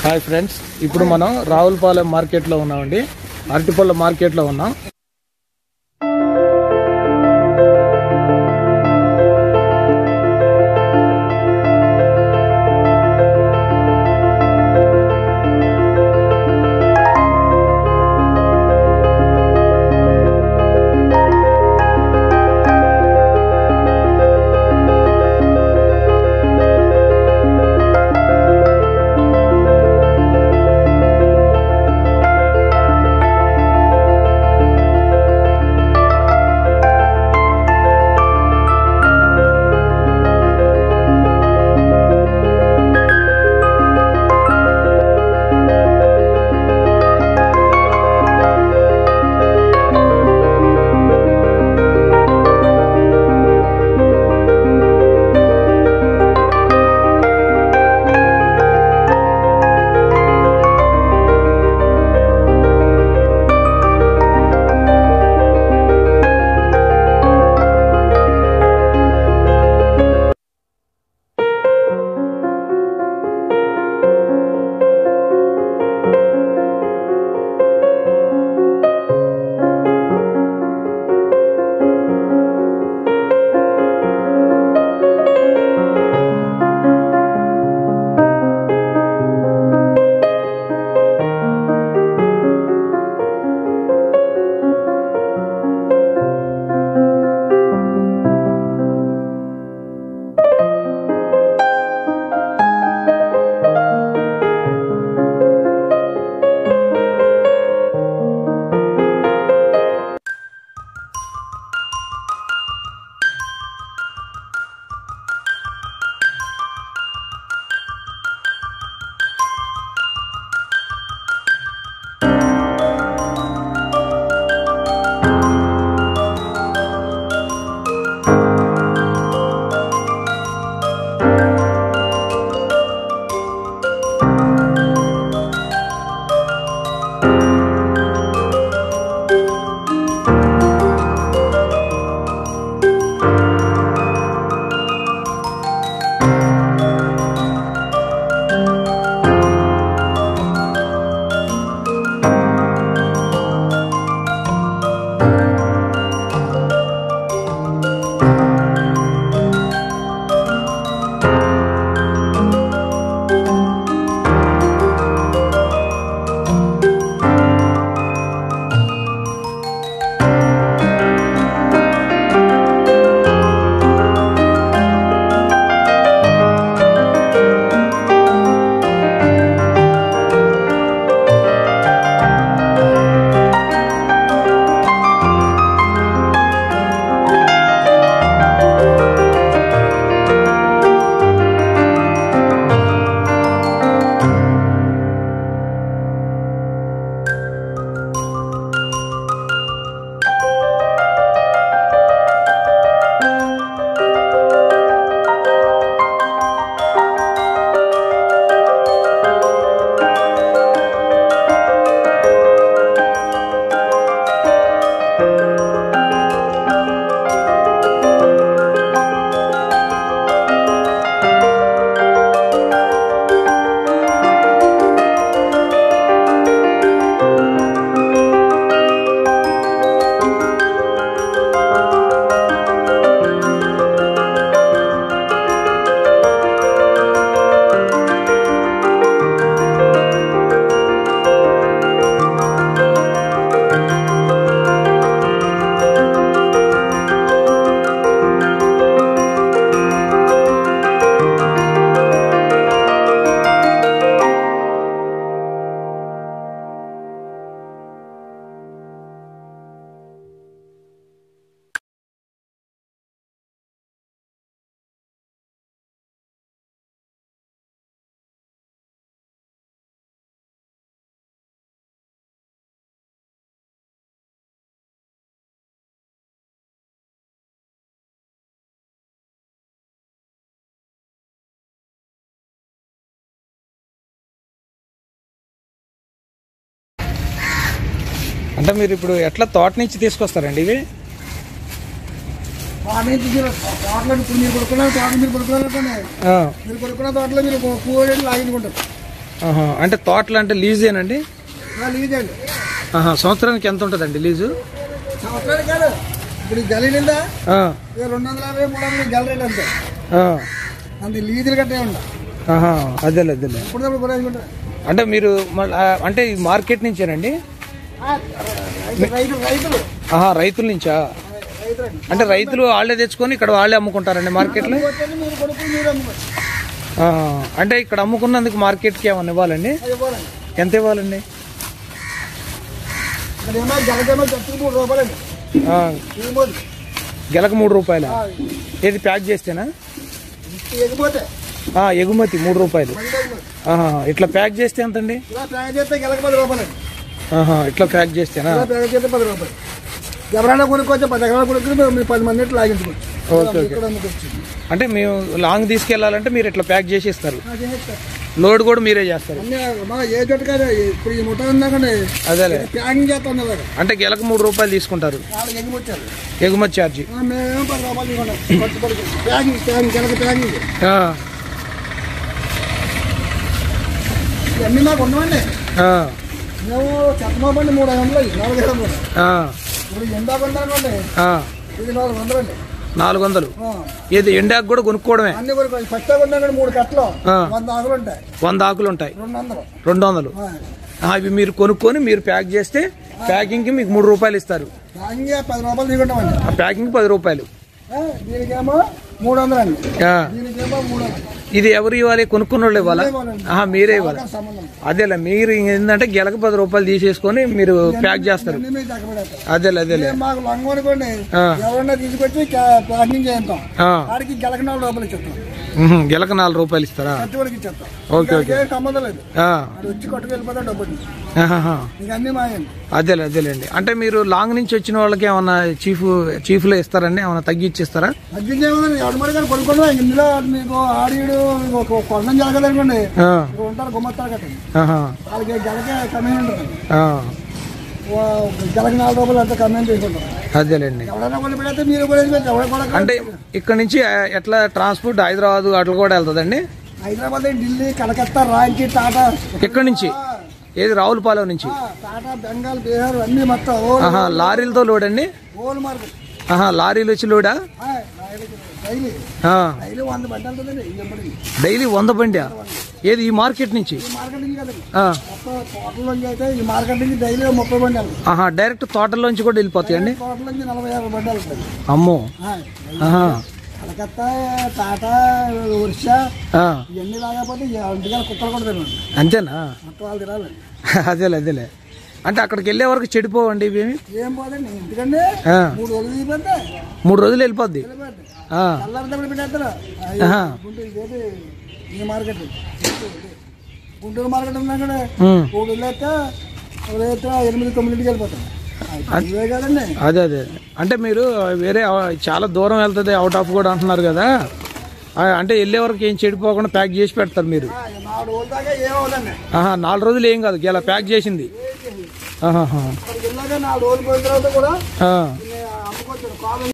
Hi friends ఇప్పుడు మనం రావులపాలెం మార్కెట్లో ఉన్నామండి అరటిపళ్ళ మార్కెట్లో ఉన్నాం అంటే మీరు ఇప్పుడు ఎట్లా తోట నుంచి తీసుకొస్తారండి ఇవి తోట నుంచి మీరు తోటలో ఇప్పుడు మీరు కొనుక్కున్న తోట మీరు కొనుక్కున్నారనుకోండి ఆ, మీరు కొనుక్కున్న తోటలో మీరు పువ్వు లాగించుకుంటారు ఆహా. అంటే తోటలు అంటే లీజేనండి లీజ్ అండి ఆహా. సంవత్సరానికి ఎంత ఉంటుందండి లీజు సంవత్సరానికి కాదు ఇప్పుడు ఈ గలి నిందా ఆ. ఇక రెండు వందల యాభై మూడు వందల గల రేట్ అంతే ఆ. అంత లీజులు కట్టే ఉండ ఆహా. అదేలే అదేలే ఇప్పుడు కొనేసుకుంటా అంటే మీరు మళ్ళీ ఆ, అంటే ఈ మార్కెట్ నుంచేనండి రైతులు రైతులు ఆహా రైతుల నుంచా రైతులు అండి అంటే రైతులు వాళ్ళే తెచ్చుకొని ఇక్కడ వాళ్ళే అమ్ముకుంటారండి మార్కెట్లో వచ్చేది మీరు కొనుక్కుని మీరు అమ్ముకోండి ఆహా. అంటే ఇక్కడ అమ్ముకున్నందుకు మార్కెట్కి ఏమన్నా ఇవ్వాలండి అది ఇవ్వాలండి ఎంత ఇవ్వాలండి ఇక్కడ ఏమో జలకేమో చెట్టు మూడు రూపాయలండి ఆ, ఈ మోది గెలకు మూడు రూపాయలు ఏది ప్యాక్ చేస్తేనా ఎగిపోతే ఆ, ఎగుమతి మూడు రూపాయలు మంది ఎగుమతి. ఆహా. ఇట్లా ప్యాక్ చేస్తే ఎంతండి ఇలా ప్యాక్ చేస్తే గెలక పది రూపాయలండి ఆహా. ఇట్లా ప్యాక్ చేస్తేనా ఇలా ప్యాక్ చేస్తే పది రూపాయలు ఎవరైనా కొనుక్కోవచ్చు పది ఎకరాలు కొనుక్కుని మీరు- మీరు పది మంది లాగించుకోవచ్చు ఓకే, ఓకే. ఇక్కడ అమ్ముకోవచ్చు అంటే మేము లాంగ్ తీసుకెళ్లాలంటే మీరు ఇట్లా ప్యాక్ చేసి ఇస్తారు ఆ, చేసేస్తారు. లోడ్ కూడా మీరే చేస్తారు అన్నీ మా ఏ చోటు కాదు ఇప్పుడు ఈ ముఠ ఉందాకండి అదేలే ప్యాకింగ్ చేస్తాం కదా అంటే గెలకు మూడు రూపాయలు తీసుకుంటారు వాళ్ళు ఎగిపోచ్చారు ఎగుమతి ఛార్జీ మేమేమో పది రూపాయలు తీసుకుంటాం ఖర్చు పడుతుంది ప్యాకింగ్ ప్యాకింగ్ గెలక ప్యాకింగ్ ఆ, ఇవన్నీ మాకు ఉండవండి ఆ, మేము చెత్తమోపండి మూడు ఐదు వందలు నాలుగు ఐదు వందలు ఆ, ఇప్పుడు ఎందాక ఉండాలండి ఆ. ఇది నాలుగు వందలు అండి నాలుగు వందలు ఏది ఎండాకు కూడా కొనుక్కోవడమే అన్ని కొనుక్కోవాలి పచ్చగా ఉండాలండి మూడు కట్టలు ఆ. వంద ఆకులు ఉంటాయి వంద ఆకులు ఉంటాయి రెండు వందలు రెండు వందలు ఆ. ఆ, ఇవి మీరు కొనుక్కొని మీరు ప్యాక్ చేస్తే ప్యాకింగ్కి మీకు మూడు రూపాయలు ఇస్తారు ప్యాకింగ్ పది రూపాయలు తీసుకుంటామండి ఆ ప్యాకింగ్ పది రూపాయలు ఆ, దీనికేమో మూడు వందలు అండి ఆ, దీనికేమో మూడు వందలు ఇది ఎవరు ఇవ్వాలి కొనుక్కున్న వాళ్ళు ఇవ్వాలా ఇవ్వాలండి. ఆహా, మీరే ఇవ్వాలి మాకు సంబంధం అదేలే మీరు ఏంటంటే గెలకు పది రూపాయలు తీసేసుకొని మీరు ప్యాక్ చేస్తారు అన్ని మీరు తగ్గబడేస్తారు అదేలే అదేలే మేము మాకు లంగ అనుకోండి ఆ. ఎవరన్నా తీసుకొచ్చి క్యా- ప్యాకింగ్ చేస్తాం ఆ, వాడికి గెలక నాలుగు రూపాయలు ఇచ్చేస్తాం ఉహు, గెలకు నాలుగు రూపాయలు ఇస్తారా ఖర్చుడికి ఇచ్చేస్తాం ఓకే, ఓకే. ఇంకేం సంబంధం లేదు ఆ, వాడు వచ్చి కొట్టుకు వెళ్ళిపోతాం డబ్బులు ఆహాహా. ఇంక అన్ని మాయండి అదేలే అదేలేండి అంటే మీరు లాంగ్ నుంచి వచ్చిన వాళ్ళకి ఏమన్నా చీఫ్ చీఫ్లో ఇస్తారండి ఏమన్నా తగ్గించిస్తారా తగ్గించేమో ఎవడు మరి కానీ కొనుక్కోవడం ఇందులో మీకు ఆడియుడు ఒక కొనడం జరగదనుకోండి ఆ, ఇక్కడ ఉంటారు గుమ్మత్తారు కట్టండి ఆహా, వాళ్ళకి గెలకే కమ్యూన్ ఉంటుంది ఆ, గెలకి నాలుగు రూపాయలు అంత కమ్యూన్ తీసుకుంటాం అదేలేండి ఎవరైనా కొని పెడితే మీరు కూడా వేసుకోవచ్చు. ఎవరు కూడా అంటే ఇక్కడ నుంచి ఆ, ఎట్లా ట్రాన్స్పోర్ట్ హైదరాబాద్ అట్లా కూడా వెళ్తుందండి హైదరాబాద్ ఢిల్లీ కలకత్తా రాంచీ టాటా ఎక్కడి నుంచి ఏది రావులపాలెం నుంచి ఆ, టాటా బెంగాల్ బీహార్ అన్ని మొత్తం ఓల్ ఆహా లారీలతో లోడ్ అండి ఓల్ మార్కెట్ ఆహా లారీలు వచ్చి లోడా డైలీ ఆ, డైలీ వంద బండి వెళ్తుందండి ఎప్పటికి డైలీ వంద బండి ఏది ఈ మార్కెట్ నుంచి ఈ మార్కెట్ నుంచి కదండి ఆ, మొత్తం తోటల నుంచి అయితే ఈ మార్కెట్ నుంచి డైలీ ముప్పై బండి వెళ్తాయి ఆహా డైరెక్ట్ తోటల్లోంచి కూడా వెళ్ళిపోతాయండి తోటల నుంచి నలభై యాభై బండి వెళ్తాయి అమ్మో ఆ, ఆహా కలకత్తా టాటా ఒరిస్సా ఆ, ఇవన్నీ రాకపోతే ఇంటికాల కుక్కలు కూడా తినండి అంతేనా మొత్తం వాళ్ళు తినాలి అదేలే అదేలే అంటే అక్కడికి వెళ్ళే వరకు చెడిపోవండి ఇవేమి ఏం పోదండి ఎందుకంటే ఆ, మూడు రోజులు తీపోతే మూడు రోజులు వెళ్ళిపోద్ది వెళ్ళిపోద్ది ఆ, చల్లారితప్పుడు పెట్టేస్తారు ఆహా. గుంటూరు ఇదేది ఈ మార్కెట్ గుంటూరు మార్కెట్ ఉన్నా కూడా ఉమ్, మూడు వెళ్ళేస్తే ఉదయం ఎనిమిది తొమ్మిదింటికి వెళ్ళిపోతాం ఇవే కదండి అదే అదే అంటే మీరు వేరే ఆ- చాలా దూరం వెళ్తుంది అవుట్ ఆఫ్ కూడా అంటున్నారు కదా ఆ, అంటే వెళ్ళే వరకు ఏం చెడిపోకుండా ప్యాక్ చేసి పెడతారు మీరు ఆ, నాలుగు రోజుల దాకా ఏమవుదండి ఆహా నాలుగు రోజులు ఏం కాదు ఇలా ప్యాక్ చేసింది ఆహాహా. అక్కడికి వెళ్ళాక నాలుగు రోజులు పోయిన తర్వాత కూడా ఆ, అమ్ముకొచ్చాడు కాలం